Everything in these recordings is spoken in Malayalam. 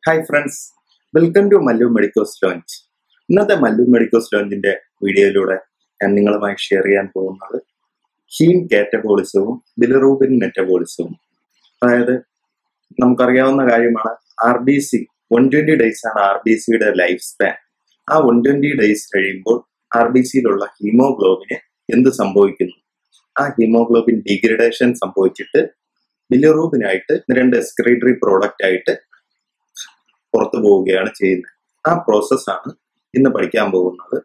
hi friends welcome to Mallu medicos lounge ഇന്നത്തെ മല്ലു മെഡിക്കോസ് ലോഞ്ചിന്റെ വീഡിയോയിലൂടെ ഞാൻ നിങ്ങളുമായി ഷെയർ ചെയ്യാൻ പോകുന്നത് ഹീം കാറ്റബോളിസവും ബിലറൂബിൻ മെറ്റബോളിസവും അതായത് നമുക്കറിയാവുന്ന കാര്യമാണ് R B C one twenty days ആണ് ആർ ബി സിയുടെ ലൈഫ് സ്പാൻ ആ വൺ ട്വന്റി ഡേയ്സ് കഴിയുമ്പോൾ ആർ ബി സിയിലുള്ള ഹീമോഗ്ലോബിന് എന്ത് സംഭവിക്കുന്നു ആ ഹീമോഗ്ലോബിൻ ഡിഗ്രഡേഷൻ സംഭവിച്ചിട്ട് ബിലറൂബിനായിട്ട് രണ്ട് എക്സ്ക്രീറ്ററി പ്രോഡക്റ്റ് ആയിട്ട് പുറത്തു പോവുകയാണ് ചെയ്യുന്നത് ആ പ്രോസസ്സാണ് ഇന്ന് പഠിക്കാൻ പോകുന്നത്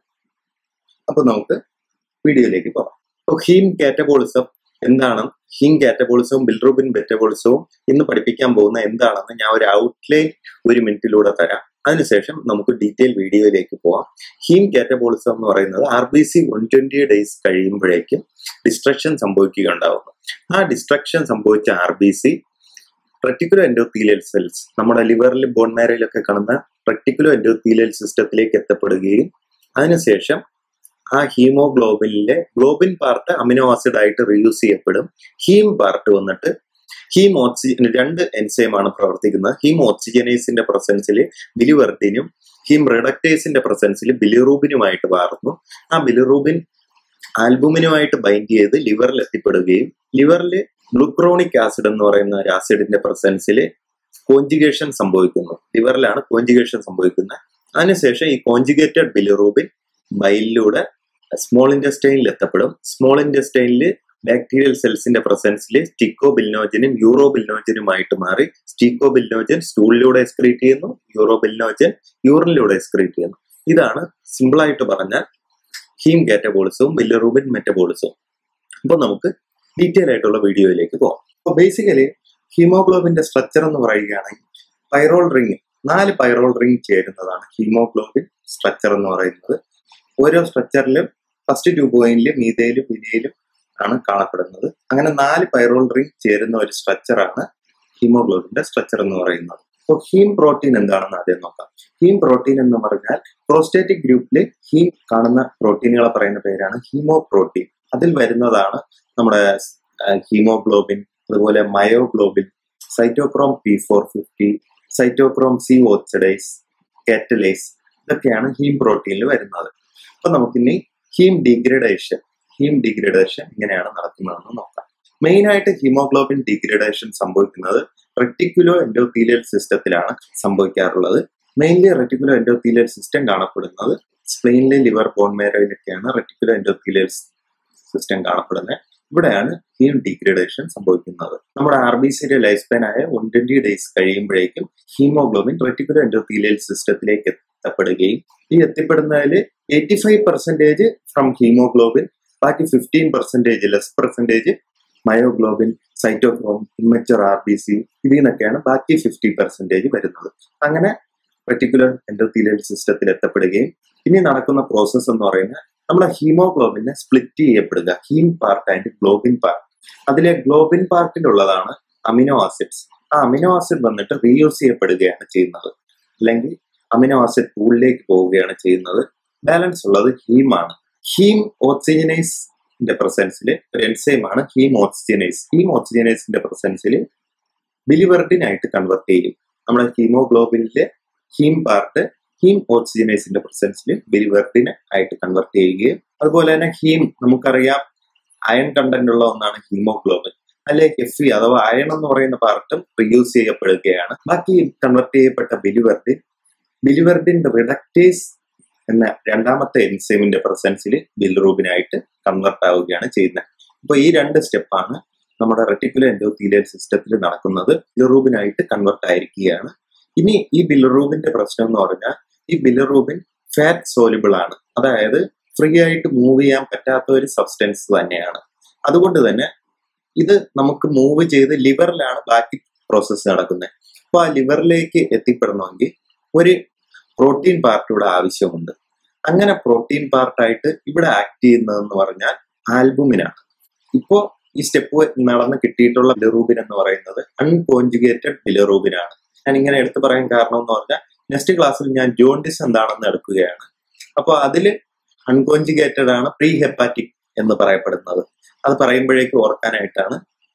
അപ്പൊ നമുക്ക് വീഡിയോയിലേക്ക് പോകാം അപ്പോൾ ഹീം കാറ്റബോളിസം എന്താണ് ഹീം കാറ്റബോളിസവും ബിൽറൂബിൻ ബെറ്റബോളിസവും ഇന്ന് പഠിപ്പിക്കാൻ പോകുന്ന എന്താണെന്ന് ഞാൻ ഒരു ഔട്ട്ലൈൻ ഒരു മിനിറ്റിലൂടെ തരാം അതിനുശേഷം നമുക്ക് ഡീറ്റെയിൽ വീഡിയോയിലേക്ക് പോവാം ഹീം കാറ്റബോളിസം എന്ന് പറയുന്നത് R B C one twenty days കഴിയുമ്പോഴേക്കും ഡിസ്ട്രക്ഷൻ സംഭവിക്കുകയുണ്ടാവുന്നു ആ ഡിസ്ട്രക്ഷൻ സംഭവിച്ച R B C reticuloendothelial cells നമ്മുടെ ലിവറിൽ ബോൺ മാരയിലൊക്കെ കാണുന്ന റെറ്റിക്കുലോ എൻഡോത്തീലിയൽ സിസ്റ്റത്തിലേക്ക് എത്തപ്പെടുകയും അതിനുശേഷം ആ ഹീമോഗ്ലോബിനിലെ ഗ്ലോബിൻ പാർട്ട് അമിനോ ആസിഡ് ആയിട്ട് റീയൂസ് ചെയ്യപ്പെടും ഹീം പാർട്ട് വന്നിട്ട് ഹീം ഓക്സിജൻ രണ്ട് എൻസൈമാണ് പ്രവർത്തിക്കുന്നത് ഹീം ഓക്സിജനേസിന്റെ പ്രസൻസിൽ ബിലിവർഡിനും ഹീം റിഡക്ടേസിന്റെ പ്രസൻസിൽ ബിലിറൂബിനുമായിട്ട് മാറുന്നു ആ ബിലിറൂബിൻ ആൽബുമിനുമായിട്ട് ബൈൻഡ് ചെയ്ത് ലിവറിൽ എത്തിപ്പെടുകയും ലിവറിൽ ഗ്ലൂക്രോണിക് ആസിഡ് എന്ന് പറയുന്ന ഒരു ആസിഡിന്റെ പ്രസൻസിൽ കോഞ്ചുഗേഷൻ സംഭവിക്കുന്നു ലിവറിലാണ് കോഞ്ചുഗേഷൻ സംഭവിക്കുന്നത് അതിനുശേഷം ഈ കോഞ്ചുഗേറ്റഡ് ബിലിറൂബിൻ ബൈലിലൂടെ സ്മോൾ ഇൻഡസ്റ്റൈനിൽ എത്തപ്പെടും സ്മോൾ ഇൻഡസ്റ്റൈനിൽ ബാക്ടീരിയൽ സെൽസിന്റെ പ്രസൻസിൽ സ്റ്റിക്കോ ബിൽനോജനും യൂറോ ബിൽനോജനുമായിട്ട് മാറി സ്റ്റീക്കോ ബിൽനോജൻ സ്റ്റൂളിലൂടെ എക്സ്ക്രീറ്റ് ചെയ്യുന്നു യൂറോ ബിൽനോജൻ യൂറിനിലൂടെ എക്സ്ക്രീറ്റ് ചെയ്യുന്നു ഇതാണ് സിമ്പിൾ ആയിട്ട് പറഞ്ഞാൽ ഹീം കാറ്റബോളിസവും ബില്ലറൂബിൻ മെറ്റബോളിസവും അപ്പോൾ നമുക്ക് ഡീറ്റെയിൽ ആയിട്ടുള്ള വീഡിയോയിലേക്ക് പോകാം അപ്പോൾ ബേസിക്കലി ഹീമോഗ്ലോബിന്റെ സ്ട്രക്ചർ എന്ന് പറയുകയാണെങ്കിൽ പൈറോൾ റിംഗ് നാല് പൈറോൾ റിംഗ് ചേരുന്നതാണ് ഹീമോഗ്ലോബിൻ സ്ട്രക്ചർ എന്ന് പറയുന്നത് ഓരോ സ്ട്രക്ചറിലും ഫസ്റ്റ് ടു പോയിന്റിലും മീതയിലും വിനയിലും ആണ് കാണപ്പെടുന്നത് അങ്ങനെ നാല് പൈറോൾ റിംഗ് ചേരുന്ന ഒരു സ്ട്രക്ചറാണ് ഹീമോഗ്ലോബിന്റെ സ്ട്രക്ചർ എന്ന് പറയുന്നത് അപ്പോൾ ഹീം പ്രോട്ടീൻ എന്താണെന്ന് ആദ്യം നോക്കാം ഹീം പ്രോട്ടീൻ എന്ന് പറഞ്ഞാൽ പ്രോസ്റ്റേറ്റിക് ഗ്രൂപ്പിൽ ഹീം കാണുന്ന പ്രോട്ടീനുകളെ പറയുന്ന പേരാണ് ഹീമോ പ്രോട്ടീൻ അതിൽ വരുന്നതാണ് നമ്മുടെ ഹീമോഗ്ലോബിൻ അതുപോലെ myoglobin cytochrome P four fifty cytochrome C oxidase catalase ഇതൊക്കെയാണ് ഹീം പ്രോട്ടീനിൽ വരുന്നത് അപ്പൊ നമുക്കിനി ഹീം ഡിഗ്രഡേഷൻ ഹീം ഡിഗ്രഡേഷൻ ഇങ്ങനെയാണ് നടക്കുന്നതെന്ന് നോക്കാം മെയിൻ ആയിട്ട് ഹീമോഗ്ലോബിൻ ഡിഗ്രഡേഷൻ സംഭവിക്കുന്നത് റെറ്റിക്കുലോ എൻഡോത്തീലിയൽ സിസ്റ്റത്തിലാണ് സംഭവിക്കാറുള്ളത് മെയിൻലി റെറ്റിക്കുലോ എൻഡോത്തീലിയൽ സിസ്റ്റം കാണപ്പെടുന്നത് സ്പ്ലെയിനിലെ ലിവർ ബോൺമേരയിലൊക്കെയാണ് റെറ്റിക്കുലോ എൻഡോത്തീലിയൽ സിസ്റ്റം കാണപ്പെടുന്നത് ഇവിടെയാണ് ഹീം ഡിഗ്രഡേഷൻ സംഭവിക്കുന്നത് നമ്മുടെ ആർ ബി സിയുടെ ലൈഫ് സ്പാൻ ആയ വൺ ട്വന്റി ഡേയ്സ് കഴിയുമ്പോഴേക്കും ഹീമോഗ്ലോബിൻ റെറ്റിക്കുലോ എൻഡോത്തീലിയൽ സിസ്റ്റത്തിലേക്ക് എത്തപ്പെടുകയും ഈ എത്തിപ്പെടുന്നതിൽ eighty five percentage from haemoglobin ബാക്കി fifteen percentage less percentage myoglobin cytochrome immature R B C ഇതിൽ നിന്നൊക്കെയാണ് ബാക്കി ഫിഫ്റ്റി പെർസെന്റേജ് വരുന്നത് അങ്ങനെ റെറ്റിക്കുലർ എൻഡോത്തീലിയൽ സിസ്റ്റത്തിൽ എത്തപ്പെടുകയും ഇനി നടക്കുന്ന പ്രോസസ്സ് എന്ന് പറയുന്നത് നമ്മുടെ ഹീമോഗ്ലോബിനെ സ്പ്ലിറ്റ് ചെയ്യപ്പെടുക heme part and globin part അതിലെ ഗ്ലോബിൻ പാർട്ടിലുള്ളതാണ് അമിനോ ആസിഡ്സ് ആ അമിനോ ആസിഡ് വന്നിട്ട് റീയൂസ് ചെയ്യപ്പെടുകയാണ് ചെയ്യുന്നത് അല്ലെങ്കിൽ അമിനോ ആസിഡ് പൂളിലേക്ക് പോവുകയാണ് ചെയ്യുന്നത് ബാലൻസ് ഉള്ളത് ഹീമാണ് ഹീം ഓക്സിജനൈസിന്റെ പ്രസൻസിൽ ഒരു എൻസൈമാണ് ഹീം ഓക്സിജനൈസ് ഹീം ഓക്സിജനൈസിന്റെ പ്രസൻസിൽ ബിലിവർഡിനായിട്ട് കൺവെർട്ട് ചെയ്യും നമ്മുടെ ഹീമോഗ്ലോബിനിലെ ഹീം പാർട്ട് ഹീം ഓക്സിജനൈസിന്റെ പ്രസൻസിൽ ബിലിവർഡിന് ആയിട്ട് കൺവെർട്ട് ചെയ്യുകയും അതുപോലെ തന്നെ ഹീം നമുക്കറിയാം അയൺ കണ്ടന്റ് ഉള്ള ഒന്നാണ് ഹീമോഗ്ലോബിൻ അല്ലെ എഫ് ഇ അഥവാ അയൺ എന്ന് പറയുന്ന പാർട്ടും റിയൂസ് ചെയ്യപ്പെടുകയാണ് ബാക്കി കൺവെർട്ട് ചെയ്യപ്പെട്ട ബിലിവർഡിൻ ബിലിവർഡിൻ റിഡക്ടേസ് എന്ന രണ്ടാമത്തെ എൻസൈമിന്റെ പ്രസൻസിൽ ബിൽറൂബിനായിട്ട് കൺവെർട്ട് ആവുകയാണ് ചെയ്യുന്നത് അപ്പോൾ ഈ രണ്ട് സ്റ്റെപ്പാണ് നമ്മുടെ റെറ്റിക്കുലർ എൻഡോത്തീലിയൽ സിസ്റ്റത്തിൽ നടക്കുന്നത് ബിലറൂബിനായിട്ട് കൺവെർട്ട് ആയിരിക്കുകയാണ് ഇനി ഈ ബിലറൂബിന്റെ പ്രശ്നം എന്ന് പറഞ്ഞാൽ ഈ ബിലറൂബിൻ ഫാറ്റ് സോലിബിൾ ആണ് അതായത് ഫ്രീ ആയിട്ട് മൂവ് ചെയ്യാൻ പറ്റാത്ത ഒരു സബ്സ്റ്റൻസ് തന്നെയാണ് അതുകൊണ്ട് തന്നെ ഇത് നമുക്ക് മൂവ് ചെയ്ത് ലിവറിലാണ് ബാക്കി പ്രോസസ്സ് നടക്കുന്നത് അപ്പോൾ ആ ലിവറിലേക്ക് എത്തിപ്പെടണമെങ്കിൽ ഒരു പ്രോട്ടീൻ പാർട്ട് ഇവിടെ ആവശ്യമുണ്ട് അങ്ങനെ പ്രോട്ടീൻ പാർട്ടായിട്ട് ഇവിടെ ആക്ട് ചെയ്യുന്നതെന്ന് പറഞ്ഞാൽ ആൽബുമിനാണ് ഇപ്പോൾ ഈ സ്റ്റെപ്പ് നടന്ന് കിട്ടിയിട്ടുള്ള ബിലറൂബിൻ എന്ന് പറയുന്നത് അൺകോഞ്ചുഗേറ്റഡ് ബിലറൂബിനാണ് ഞാൻ ഇങ്ങനെ എടുത്തു പറയാൻ കാരണം എന്ന് പറഞ്ഞാൽ നെക്സ്റ്റ് ക്ലാസ്സിൽ ഞാൻ ജോണ്ടിസ് എന്താണെന്ന് എടുക്കുകയാണ് അപ്പോൾ അതിൽ അൺകോഞ്ചുഗേറ്റഡ് ആണ് പ്രീ ഹെപ്പാറ്റിക് എന്ന് പറയപ്പെടുന്നത് അത് പറയുമ്പോഴേക്ക് ഓർക്കാനായിട്ടാണ്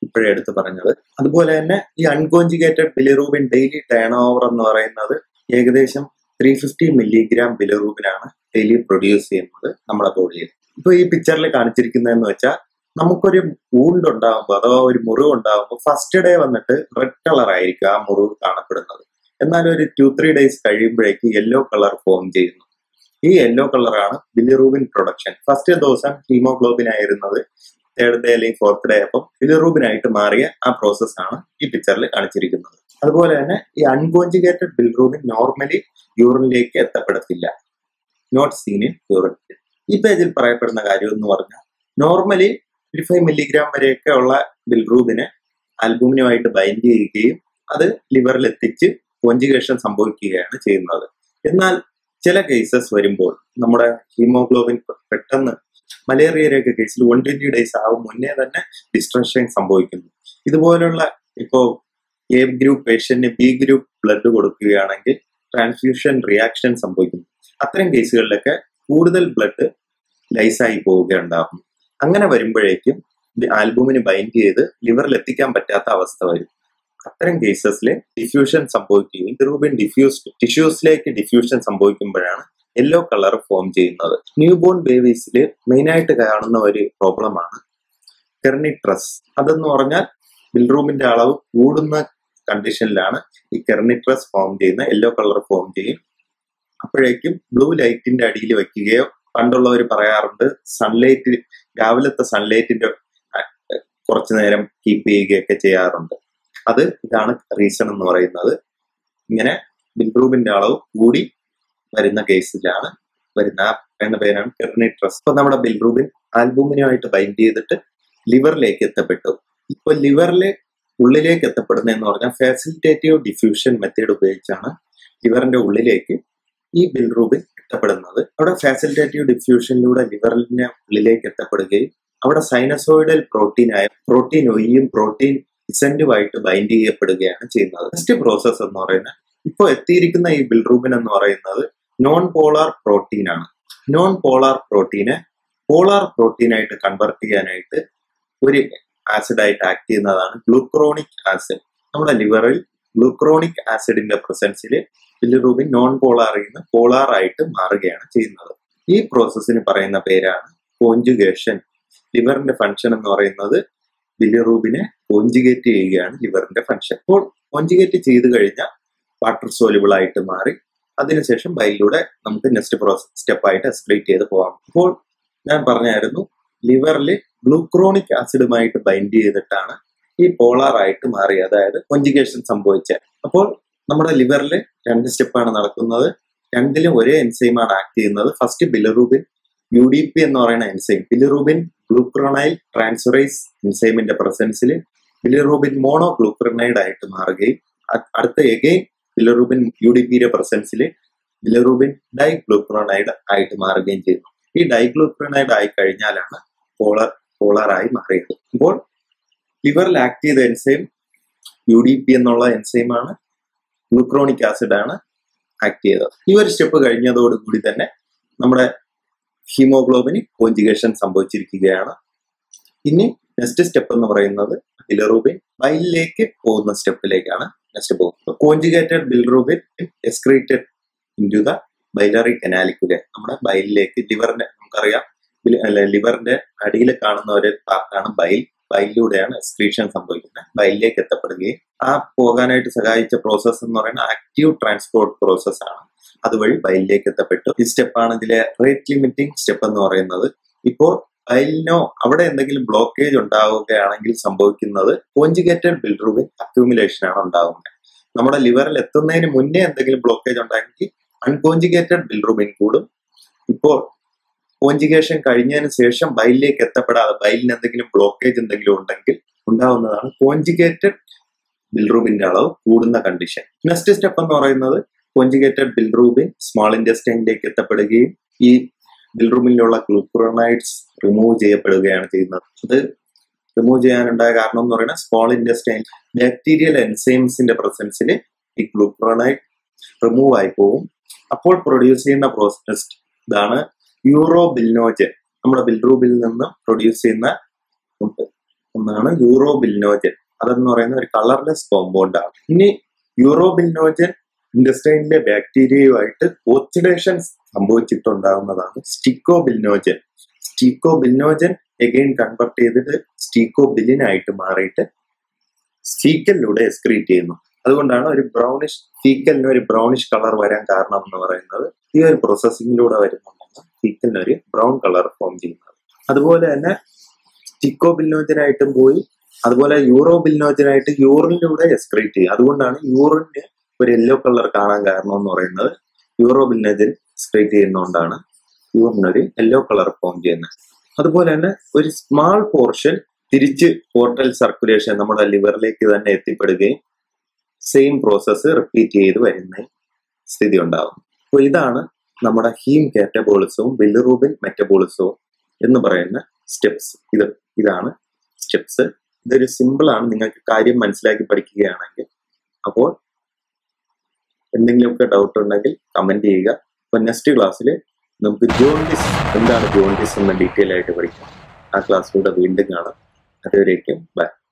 ഇപ്പോഴേ എടുത്ത് പറഞ്ഞത് അതുപോലെ തന്നെ ഈ unconjugated bilirubin daily turn over എന്ന് പറയുന്നത് ഏകദേശം ത്രീ ഫിഫ്റ്റി മില്ലിഗ്രാം ബിലിറൂബിനാണ് ഡെയിലി പ്രൊഡ്യൂസ് ചെയ്യുന്നത് നമ്മുടെ ബോഡിയിൽ ഇപ്പൊ ഈ പിക്ചറിൽ കാണിച്ചിരിക്കുന്നതെന്ന് വെച്ചാൽ നമുക്കൊരു വൂണ്ട് ഉണ്ടാകുമ്പോൾ അഥവാ ഒരു മുറിവ് ഉണ്ടാകുമ്പോൾ ഫസ്റ്റ് ഡേ വന്നിട്ട് റെഡ് കളർ ആയിരിക്കും ആ മുറിവ് കാണപ്പെടുന്നത് എന്നാൽ ഒരു ടു ത്രീ ഡേയ്സ് കഴിയുമ്പോഴേക്ക് യെല്ലോ കളർ ഫോം ചെയ്യുന്നു ഈ യെല്ലോ കളറാണ് ബിലിറൂബിൻ പ്രൊഡക്ഷൻ ഫസ്റ്റ് ദിവസം ഹീമോഗ്ലോബിൻ ആയിരുന്നത് തേർഡ് ഡേ അല്ലെങ്കിൽ ഫോർത്ത് ഡേ അപ്പം ബിലിറൂബിനായിട്ട് മാറിയ ആ പ്രോസസ് ആണ് ഈ പിക്ചറിൽ കാണിച്ചിരിക്കുന്നത് അതുപോലെ തന്നെ ഈ അൺകോഞ്ചുഗേറ്റഡ് ബിലിറൂബിൻ നോർമലി യൂറിനിലേക്ക് എത്തപ്പെടത്തില്ല നോട്ട് സീൻ ഇൻ യൂറിൻ ഈ പേജിൽ പറയപ്പെടുന്ന കാര്യം എന്ന് പറഞ്ഞാൽ നോർമലി ട്വന്റി ഫൈവ് മില്ലിഗ്രാം വരെയൊക്കെ ഉള്ള ബിൽറൂബിനെ ആൽബുമിനുമായിട്ട് ബൈൻഡ് ചെയ്യുകയും അത് ലിവറിൽ എത്തിച്ച് കോഞ്ചുഗേഷൻ സംഭവിക്കുകയാണ് ചെയ്യുന്നത് എന്നാൽ ചില കേസസ് വരുമ്പോൾ നമ്മുടെ ഹീമോഗ്ലോബിൻ പെട്ടെന്ന് മലേറിയയുടെയൊക്കെ കേസിൽ വൺ ട്വന്റി ഡേയ്സ് ആവും മുന്നേ തന്നെ ഡിസ്ട്രക്ഷൻ സംഭവിക്കുന്നു ഇതുപോലുള്ള ഇപ്പോ എ ഗ്രൂപ്പ് പേഷ്യന്റിന് ബി ഗ്രൂപ്പ് ബ്ലഡ് കൊടുക്കുകയാണെങ്കിൽ ട്രാൻസ്ഫ്യൂഷൻ റിയാക്ഷൻ സംഭവിക്കുന്നു അത്തരം കേസുകളിലൊക്കെ കൂടുതൽ ബ്ലഡ് ലൈസായി പോവുകയുണ്ടാകും അങ്ങനെ വരുമ്പോഴേക്കും ആൽബുമിന് ബൈൻഡ് ചെയ്ത് ലിവറിൽ എത്തിക്കാൻ പറ്റാത്ത അവസ്ഥ വരും അത്തരം കേസസിൽ ഡിഫ്യൂഷൻ സംഭവിക്കുകയും റൂബിൻ ഡിഫ്യൂസ് ടിഷ്യൂസിലേക്ക് ഡിഫ്യൂഷൻ സംഭവിക്കുമ്പോഴാണ് യെല്ലോ കളർ ഫോം ചെയ്യുന്നത് ന്യൂ ബോൺ ബേബീസിൽ മെയിനായിട്ട് കാണുന്ന ഒരു പ്രോബ്ലമാണ് കെർണിട്രസ് അതെന്ന് പറഞ്ഞാൽ ബിൽറൂമിന്റെ അളവ് കൂടുന്ന കണ്ടീഷനിലാണ് ഈ കെർണിട്രസ് ഫോം ചെയ്യുന്ന യെല്ലോ കളർ ഫോം ചെയ്യും അപ്പോഴേക്കും ബ്ലൂ ലൈറ്റിന്റെ അടിയിൽ വെക്കുകയോ പണ്ടുള്ളവർ പറയാറുണ്ട് സൺലൈറ്റ് രാവിലത്തെ സൺലൈറ്റിന്റെ കുറച്ചു നേരം കീപ്പ് ചെയ്യുകയൊക്കെ ചെയ്യാറുണ്ട് അത് ഇതാണ് റീസൺ എന്ന് പറയുന്നത് ഇങ്ങനെ ബിൽറൂബിന്റെ അളവ് കൂടി വരുന്ന കേസിലാണ് വരുന്ന ആ പറയുന്ന പേരാണ് കെർണിട്രസ് ഇപ്പൊ നമ്മുടെ ബിൽറൂബിൻ ആൽബുമിനുമായിട്ട് ബൈൻഡ് ചെയ്തിട്ട് ലിവറിലേക്ക് എത്തപ്പെട്ടു ഇപ്പൊ ലിവറിലെ ഉള്ളിലേക്ക് എത്തപ്പെടുന്ന എന്ന് പറഞ്ഞാൽ ഫാസിലിറ്റേറ്റീവ് ഡിഫ്യൂഷൻ മെത്തേഡ് ഉപയോഗിച്ചാണ് ലിവറിന്റെ ഉള്ളിലേക്ക് ഈ ബിൽറൂബിൻ എത്തപ്പെടുന്നത് അവിടെ ഫാസിലിറ്റേറ്റീവ് ഡിഫ്യൂഷനിലൂടെ ലിവറിന്റെ ഉള്ളിലേക്ക് എത്തപ്പെടുകയും അവിടെ സൈനസോയിഡൽ പ്രോട്ടീനായ പ്രോട്ടീൻ ഒയ്യും പ്രോട്ടീൻ ഇസെന്റുമായിട്ട് ബൈൻഡ് ചെയ്യപ്പെടുകയാണ് ചെയ്യുന്നത് നെക്സ്റ്റ് പ്രോസസ് എന്ന് പറയുന്നത് ഇപ്പോൾ എത്തിയിരിക്കുന്ന ഈ ബിൽറൂബിൻ എന്ന് പറയുന്നത് നോൺ പോളാർ പ്രോട്ടീൻ ആണ് നോൺ പോളാർ പ്രോട്ടീനെ പോളാർ പ്രോട്ടീനായിട്ട് കൺവെർട്ട് ചെയ്യാനായിട്ട് ഒരു ആസിഡായിട്ട് ആക്ട് ചെയ്യുന്നതാണ് ഗ്ലൂക്രോണിക് ആസിഡ് നമ്മുടെ ലിവറിൽ ഗ്ലൂക്രോണിക് ആസിഡിന്റെ പ്രസൻസിൽ ബിലിറൂബിൻ നോൺ പോളാറിൽ നിന്ന് പോളാർ ആയിട്ട് മാറുകയാണ് ചെയ്യുന്നത് ഈ പ്രോസസ്സിന് പറയുന്ന പേരാണ് കോഞ്ചുഗേഷൻ ലിവറിന്റെ ഫംഗ്ഷൻ എന്ന് പറയുന്നത് ബിലിറൂബിനെ കോഞ്ചുഗേറ്റ് ചെയ്യുകയാണ് ലിവറിന്റെ ഫംഗ്ഷൻ അപ്പോൾ കോഞ്ചുഗേറ്റ് ചെയ്ത് കഴിഞ്ഞാൽ വാട്ടർ സോലിബിൾ ആയിട്ട് മാറി അതിനുശേഷം ബൈലിലൂടെ നമുക്ക് നെക്സ്റ്റ് പ്രോസസ് സ്റ്റെപ്പായിട്ട് എക്സ്പ്ലേറ്റ് ചെയ്ത് പോകാം അപ്പോൾ ഞാൻ പറഞ്ഞായിരുന്നു ലിവറിൽ ഗ്ലൂക്രോണിക് ആസിഡുമായിട്ട് ബൈൻഡ് ചെയ്തിട്ടാണ് ഈ പോളാർ ആയിട്ട് മാറി അതായത് കോഞ്ചുഗേഷൻ സംഭവിച്ചത് അപ്പോൾ നമ്മുടെ ലിവറിൽ രണ്ട് സ്റ്റെപ്പാണ് നടക്കുന്നത് രണ്ടിലും ഒരേ എൻസൈമാണ് ആക്ട് ചെയ്യുന്നത് first bilirubin U D P എന്ന് പറയുന്ന എൻസൈം ബിലിറൂബിൻ ഗ്ലൂക്രോണൈൽ ട്രാൻസ്ഫറൈസ് എൻസൈമിന്റെ പ്രസൻസിൽ ബിലിറൂബിൻ മോണോ ഗ്ലൂക്രോണൈഡ് ആയിട്ട് മാറുകയും അടുത്ത എഗെയിൻ ബിലറൂബിൻ യു ഡി പിയുടെ പ്രസൻസിൽ ബിലറൂബിൻ ഡൈഗ്ലൂക്രോണൈഡ് ആയിട്ട് മാറുകയും ചെയ്യുന്നു ഈ ഡൈഗ്ലൂക്രോണൈഡ് ആയി കഴിഞ്ഞാലാണ് പോളർ പോളറായി മാറിയത് അപ്പോൾ ലിവറിൽ ആക്ട് ചെയ്ത എൻസൈം യു ഡി പി എന്നുള്ള എൻസൈമാണ് ഗ്ലൂക്രോണിക് ആസിഡ് ആണ് ആക്ട് ചെയ്തത് ഈ ഒരു സ്റ്റെപ്പ് കഴിഞ്ഞതോടുകൂടി തന്നെ നമ്മുടെ ഹീമോഗ്ലോബിന് കോഞ്ചുഗേഷൻ സംഭവിച്ചിരിക്കുകയാണ് ഇനി നെക്സ്റ്റ് സ്റ്റെപ്പ് എന്ന് പറയുന്നത് ബിലറൂബിൻ ബൈലിലേക്ക് പോകുന്ന സ്റ്റെപ്പിലേക്കാണ് നെക്സ്റ്റ് പോകുന്നത് conjugated bilirubin excreted into the biliary canaliculi നമ്മുടെ ബൈലിലേക്ക് ലിവറിന്റെ നമുക്കറിയാം ലിവറിന്റെ അടിയിൽ കാണുന്ന ഒരു പാർട്ടാണ് ബൈൽ ബൈലിലൂടെയാണ് എക്സ്ക്രീഷൻ സംഭവിക്കുന്നത് ബൈലിലേക്ക് എത്തപ്പെടുകയും ആ പോകാനായിട്ട് സഹായിച്ച പ്രോസസ്സ് എന്ന് പറയുന്നത് ആക്റ്റീവ് ട്രാൻസ്പോർട്ട് പ്രോസസ് ആണ് അതുവഴി ബൈലിലേക്ക് എത്തപ്പെട്ടു ഈ സ്റ്റെപ്പാണ് ഇതിലെ റേറ്റ് ലിമിറ്റിംഗ് സ്റ്റെപ്പ് എന്ന് പറയുന്നത് ഇപ്പോൾ ബൈലിനോ അവിടെ എന്തെങ്കിലും ബ്ലോക്കേജ് ഉണ്ടാവുകയാണെങ്കിൽ സംഭവിക്കുന്നത് കോഞ്ചുഗേറ്റഡ് ബിൽറൂബിൻ അക്യൂമുലേഷൻ ആണ് ഉണ്ടാകുന്നത് നമ്മുടെ ലിവറിൽ എത്തുന്നതിന് മുന്നേ എന്തെങ്കിലും ബ്ലോക്കേജ് ഉണ്ടായെങ്കിൽ അൺകോഞ്ചുഗേറ്റഡ് ബിൽറൂബിൻ കൂടും ഇപ്പോൾ കോഞ്ചുഗേഷൻ കഴിഞ്ഞതിന് ശേഷം ബൈലിലേക്ക് എത്തപ്പെടാതെ ബൈലിന് എന്തെങ്കിലും ബ്ലോക്കേജ് എന്തെങ്കിലും ഉണ്ടെങ്കിൽ ഉണ്ടാവുന്നതാണ് കോഞ്ചുഗേറ്റഡ് ബിൽറൂബിന്റെ അളവ് കൂടുന്ന കണ്ടീഷൻ നെക്സ്റ്റ് സ്റ്റെപ്പ് എന്ന് പറയുന്നത് കോഞ്ചുഗേറ്റഡ് ബിൽറൂബിൻ സ്മോൾ ഇൻഡസ്റ്റൈനിലേക്ക് എത്തപ്പെടുകയും ഈ ബിൽറൂബിനിലുള്ള ഗ്ലൂക്രോണൈഡ്സ് റിമൂവ് ചെയ്യപ്പെടുകയാണ് ചെയ്യുന്നത് അത് റിമൂവ് ചെയ്യാനുണ്ടായ കാരണം എന്ന് പറയുന്നത് സ്മോൾ ഇൻഡസ്റ്റൈൻ ബാക്ടീരിയൽ എൻസൈംസിന്റെ പ്രസൻസിൽ ഈ ഗ്ലൂക്രോണൈഡ് റിമൂവ് ആയി പോകും അപ്പോൾ പ്രൊഡ്യൂസ് ചെയ്യുന്ന പ്രോസസ് ഇതാണ് യൂറോ ബിൽനോജൻ നമ്മുടെ ബിൽറൂബിൽ നിന്ന് പ്രൊഡ്യൂസ് ചെയ്യുന്ന ഒന്നാണ് യൂറോബിലിനോജൻ അതെന്ന് പറയുന്ന ഒരു കളർലെസ് കോമ്പൗണ്ട് ആണ് ഇനി യൂറോബിലിനോജൻ ഇൻഡസ്റ്റൈനിലെ ബാക്ടീരിയയുമായിട്ട് ഓക്സിഡേഷൻ സംഭവിച്ചിട്ടുണ്ടാകുന്നതാണ് സ്റ്റിക്കോബിലിനോജൻ സ്റ്റീക്കോബിലിനോജൻ എഗെയിൻ കൺവെർട്ട് ചെയ്തിട്ട് സ്റ്റീക്കോബിലിനായിട്ട് മാറിയിട്ട് ഫീക്കലിലൂടെ എക്സ്ക്രീറ്റ് ചെയ്യുന്നു അതുകൊണ്ടാണ് ഒരു ബ്രൗണിഷ് ഫീക്കലിന് ഒരു ബ്രൗണിഷ് കളർ വരാൻ കാരണം എന്ന് പറയുന്നത് ഈ ഒരു പ്രോസസ്സിങ്ങിലൂടെ വരുന്നുണ്ടെന്ന് ഫീക്കലിന് ഒരു ബ്രൗൺ കളർ ഫോം ചെയ്യുന്നത് അതുപോലെ തന്നെ സ്റ്റിക്കോബിലിനോജനായിട്ടും പോയി അതുപോലെ യൂറോബിലിനോജനായിട്ട് യൂറിനിലൂടെ എക്സ്ക്രീറ്റ് ചെയ്യും അതുകൊണ്ടാണ് യൂറിന് ഒരു യെല്ലോ കളർ കാണാൻ കാരണം എന്ന് പറയുന്നത് യൂറോബിലിനോജൻ എക്സ്ക്രീറ്റ് ചെയ്യുന്നതുകൊണ്ടാണ് യൂറിനൊരു യെല്ലോ കളർ ഫോം ചെയ്യുന്നത് അതുപോലെ തന്നെ ഒരു സ്മാൾ പോർഷൻ തിരിച്ച് പോർട്ടൽ സർക്കുലേഷൻ നമ്മുടെ ലിവറിലേക്ക് തന്നെ എത്തിപ്പെടുകയും സെയിം പ്രോസസ്സ് റിപ്പീറ്റ് ചെയ്ത് വരുന്ന സ്ഥിതി ഉണ്ടാകും അപ്പോൾ ഇതാണ് നമ്മുടെ ഹീം കാറ്റബോളിസവും ബില്ലുറൂബിൻ മെറ്റബോളിസവും എന്ന് പറയുന്ന സ്റ്റെപ്സ് ഇത് ഇതാണ് സ്റ്റെപ്സ് ഇതൊരു സിമ്പിൾ ആണ് നിങ്ങൾക്ക് കാര്യം മനസ്സിലാക്കി പഠിക്കുകയാണെങ്കിൽ അപ്പോൾ എന്തെങ്കിലുമൊക്കെ ഡൗട്ട് ഉണ്ടെങ്കിൽ കമന്റ് ചെയ്യുക അപ്പോൾ നെക്സ്റ്റ് ക്ലാസ്സിൽ നമുക്ക് ജോണ്ടിസ് എന്താണ് ജോണ്ടിസ് എന്ന് ഡീറ്റെയിൽ ആയിട്ട് പഠിക്കാം ആ ക്ലാസ്സിലൂടെ വീണ്ടും കാണാം അതുവരേക്കും ബൈ